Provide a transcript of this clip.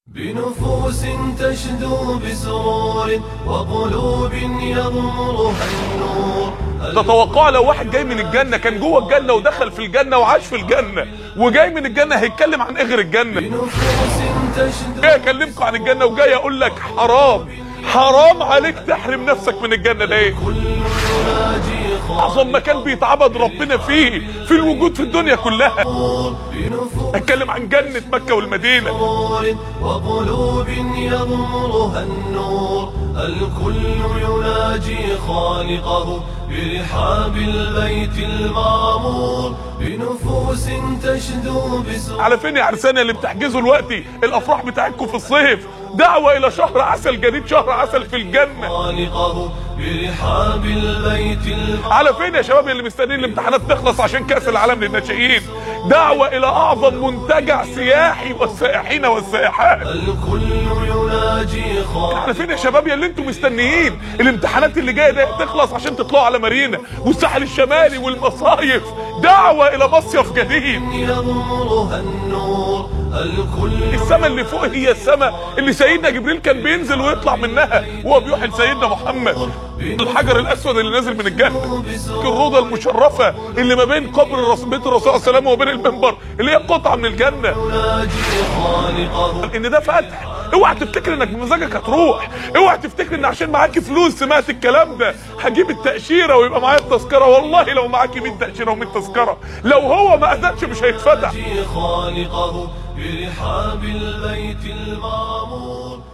بنفوس تشدو بسرور وقلوب يغمرها النور تتوقع لو واحد جاي من الجنة كان جوه الجنة ودخل في الجنة وعاش في الجنة وجاي من الجنة هيتكلم عن ايه غير الجنة بنفوس تشدو جاي اكلمكم عن الجنة وجاي اقول لك حرام حرام عليك تحرم نفسك من الجنة ليه كل يناجي اعظم مكان بيتعبد ربنا فيه في الوجود في الدنيا كلها خمور بنفوس اتكلم عن جنة مكة والمدينة وقلوب يغمرها النور الكل يناجي خالقه برحاب البيت المعمور بنفوس تشدو بسرور على فين يا عرسانة اللي بتحجزوا دلوقتي الافراح بتاعتكم في الصيف دعوة الى شهر عسل جديد شهر عسل في الجنة خالقه برحاب البيت المعمور على فين يا شباب اللي مستنيين الامتحانات تخلص عشان كاس العالم للناشئين دعوة الى اعظم منتجع سياحي والسائحين والسائحات الكل يناجي خالقه على فين يا شباب يا اللي انتم مستنيين الامتحانات اللي جايه دي تخلص عشان تطلعوا على مارينا والساحل الشمالي والمصايف دعوة الى مصيف جديد يغمرها النور الكل السماء اللي فوق هي السماء اللي سيدنا جبريل كان بينزل ويطلع منها وهو بيوحي لسيدنا محمد الحجر الاسود اللي نازل من الجنه الروضه المشرفه اللي ما بين قبر الرسول بيت الرسول صلى الله عليه وسلم وبين المنبر اللي هي قطعه من الجنه يناجي خالقه ان ده فتح اوعى تفتكر انك بمزاجك هتروح اوعى تفتكر ان عشان معاك فلوس سمعت الكلام ده هجيب التاشيره ويبقى معايا التذكره والله لو معاك 100 تاشيره و100 تذكره لو هو ما اذنش مش هيتفتح يناجي خالقه برحاب البيت المعمور